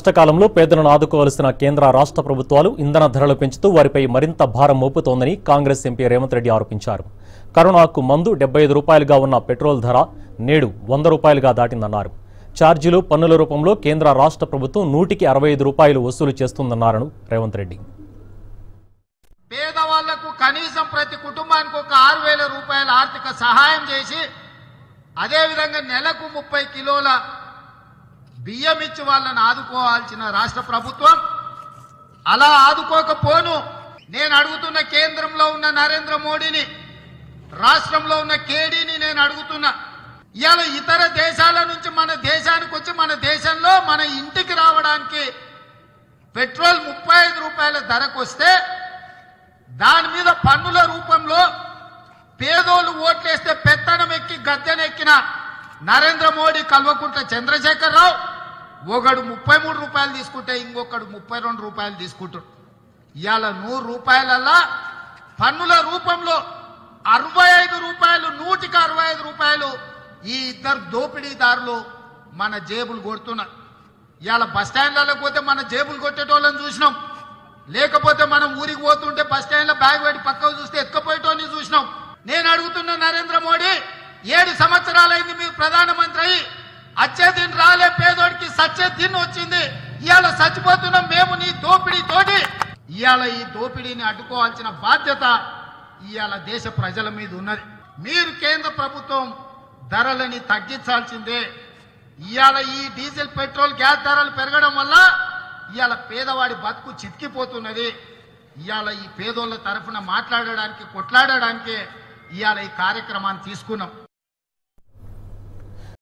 కష్టకాలంలో పేదలను ఆదుకోవాల్సిన కేంద్ర రాష్ట్ర ప్రభుత్వాలు ఇంధన ధరలు పెంచుతూ వారిపై మరింత భారం మోపుతోందని కాంగ్రెస్ ఎంపీ రేవంత్ రెడ్డి ఆరోపించారు కరోనాకు మందు డెబ్బై ఐదు రూపాయలుగా ఉన్న పెట్రోల్ ధర నేడు వంద రూపాయలుగా దాటిందన్నారు ఛార్జీలు పన్నుల రూపంలో కేంద్ర రాష్ట్ర ప్రభుత్వం నూటికి అరవై ఐదు రూపాయలు వసూలు చేస్తుందన్నారు రేవంత్ రెడ్డి పేదవాళ్లకు కనీసం ప్రతి కుటుంబానికి ఒక ఆరు వేల రూపాయల ఆర్థిక సహాయం చేసి అదేవిధంగా నెలకు ముప్పై కిలోల బియ్యం ఇచ్చి వాళ్ళని ఆదుకోవాల్సిన రాష్ట్ర ప్రభుత్వం అలా ఆదుకోకపోను నేను అడుగుతున్న కేంద్రంలో ఉన్న నరేంద్ర మోడీని రాష్ట్రంలో ఉన్న కేడీని నేను అడుగుతున్నా ఇవాళ ఇతర దేశాల నుంచి మన దేశానికి వచ్చి మన దేశంలో మన ఇంటికి రావడానికి పెట్రోల్ ముప్పై ఐదు రూపాయల ధరకు వస్తే దాని మీద పన్నుల రూపంలో పేదోళ్ళు ఓట్లేస్తే పెత్తనం ఎక్కి గద్దెనెక్కిన నరేంద్ర మోడీ కల్వకుంట్ల చంద్రశేఖర్ రావు ఒకడు ముప్పై మూడు రూపాయలు తీసుకుంటే ఇంకొకడు ముప్పై రెండు రూపాయలు తీసుకుంటాడు ఇవాళ నూరు రూపాయలల్లా పన్నుల రూపంలో అరవై ఐదు రూపాయలు నూటికి అరవై ఐదు రూపాయలు ఈ ఇద్దరు దోపిడీదారులు మన జేబులు కొడుతున్నారు ఇవాళ బస్ స్టాండ్లలో పోతే మన జేబులు కొట్టేటోళ్ళని చూసినాం లేకపోతే మనం ఊరికి పోతుంటే బస్ స్టాండ్లో బ్యాగ్ పెట్టి పక్కకు చూస్తే ఎత్తుకపోయేటోని చూసినాం నేను అడుగుతున్న నరేంద్ర మోడీ ఏడు సంవత్సరాలైంది మీరు ప్రధానమంత్రి అయ్యి అచ్చే దిన్ రాలే పేదోడికి సచ్చే దిన్ వచ్చింది ఇవాళ చచ్చిపోతున్నాం మేము నీ దోపిడీ తోటి ఇవాళ ఈ దోపిడీని అడ్డుకోవాల్సిన బాధ్యత ఇవాళ దేశ ప్రజల మీద ఉన్నది మీరు కేంద్ర ప్రభుత్వం ధరలని తగ్గించాల్సిందే ఇవాళ ఈ డీజిల్ పెట్రోల్ గ్యాస్ ధరలు పెరగడం వల్ల ఇవాళ పేదవాడి బతుకు చితికిపోతున్నది ఇవాళ ఈ పేదోళ్ళ తరఫున మాట్లాడడానికి కొట్లాడడానికి ఇవాళ ఈ కార్యక్రమాన్ని తీసుకున్నాం